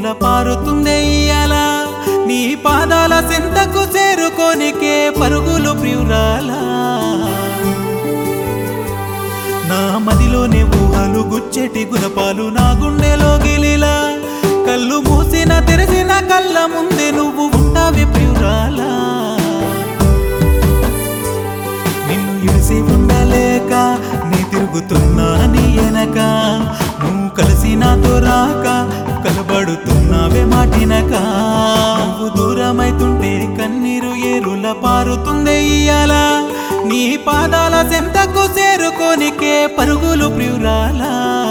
ఏరుల పారుతుందే ఇయ్యాల నీ పాదాల సింతకు చేరుకోనికే పరుగులు ప్రియురాలా నా మదిలోనే ఊహలు గుచ్చెటి గుణపాలు నా గుండెలో గిలిలా కళ్ళు మూసిన తెరిసిన కళ్ళ ముందే నువ్వు ఉంటావి ప్రియురాలా నిన్ను ఇడిసి ఉండలేక నీ తిరుగుతున్నా నీ వెనక నువ్వు కలిసి నాతో రాక కలబడుతున్నావే మాటినక నువ్వు దూరమైతుంటే కన్నీరు ఏరుల పారుతుందే ఇయ్యాల నీ పాదాల సెంతకు చేరుకోనికే పరుగులు ప్రియురాలా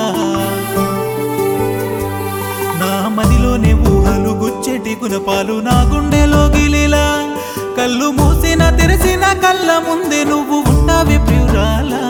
నా మదిలోనే ఊహలు గుచ్చెటి గుణపాలు నా గుండెలో గిలిలా కళ్ళు మూసిన తెరిసిన కళ్ళ ముందే నువ్వు ఉంటావి ప్రియురాలా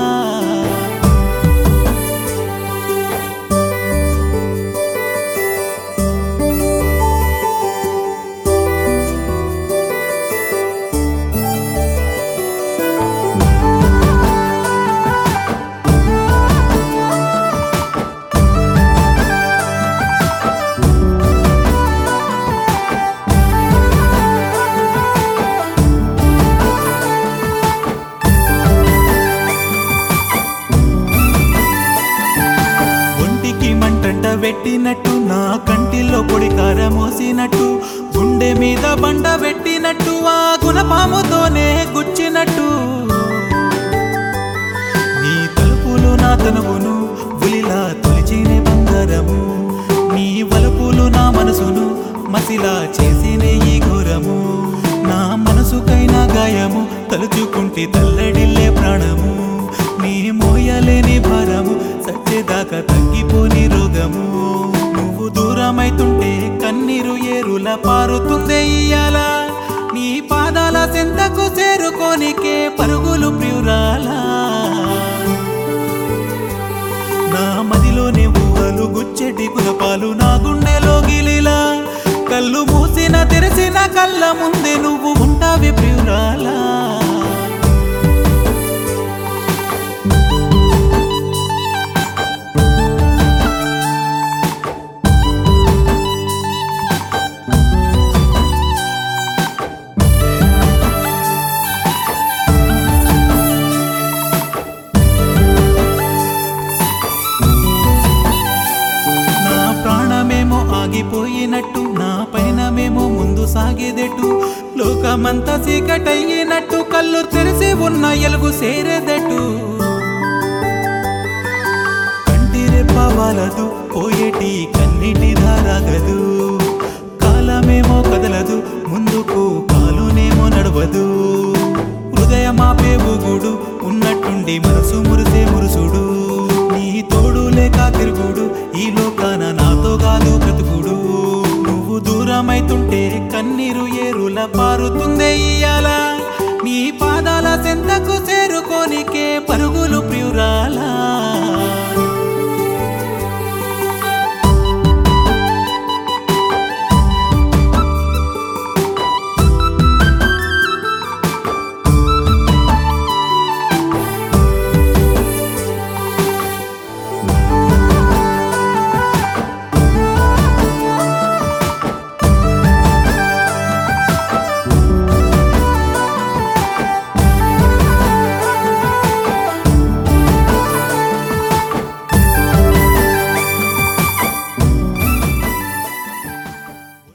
ఒంటికి మంటంట పెట్టినట్టు నా కంటిలో పొడి కారం మోసినట్టు గుండె మీద బండ పెట్టినట్టు ఆ గుణపాముతోనే గుచ్చినట్టు నీ తలుపులు నా తనువును ఉలిలా తొలిచినే బంగారము నీ వలుపులు నా మనసును మసిలా చేసినే ఈ ఘోరము నా మనసుకైనా గాయము తలుచుకుంటే తల్లడిల్లే ప్రాణము నీ మోయలేని భారము సచ్చేదాకా తగ్గిపోని రోగము నువ్వు దూరమైతుంటే కన్నీరు ఏరుల పారుతుందే ఇయ్యాల నీ పాదాల సెంతకు చేరుకోనికే పరుగులు ప్రియురాలా నా మదిలోనే ఊహలు గుచ్చెటి గుణపాలు నా గుండెలో గిలిలా కళ్ళు మూసిన తెరిసిన కళ్ళ ముందే నువ్వు ఉంటావి ప్రియురాలా నా ప్రాణమేమో ఆగిపోయినట్టు నా పైనమేమో ముందు సాగేదెట్టు లోకమంతా చీకటయ్యినట్టు కళ్ళు తెరిసి ఉన్న ఎలుగు సేరేదట్టు కంటిరే పవాలదు పోయేటి కన్నిటి ధారాగదు కాలమేమో కదలదు ముందుకు కాలునేమో నడవదు హృదయమాపే ఊగుడు ఉన్నట్టుండి మనసు మురిసే మురుసుడు నీ తోడు లేక తిరుగుడు ఈ లోకాన నాతో కాదు బ్రతుకుడు నువ్వు దూరమైతుంటే కన్నీరు ఏరుల పారుతుందే ఇయ్యాల నీ పాదాల సెంతకు చేరుకోనికే పరుగులు ప్రియురాలా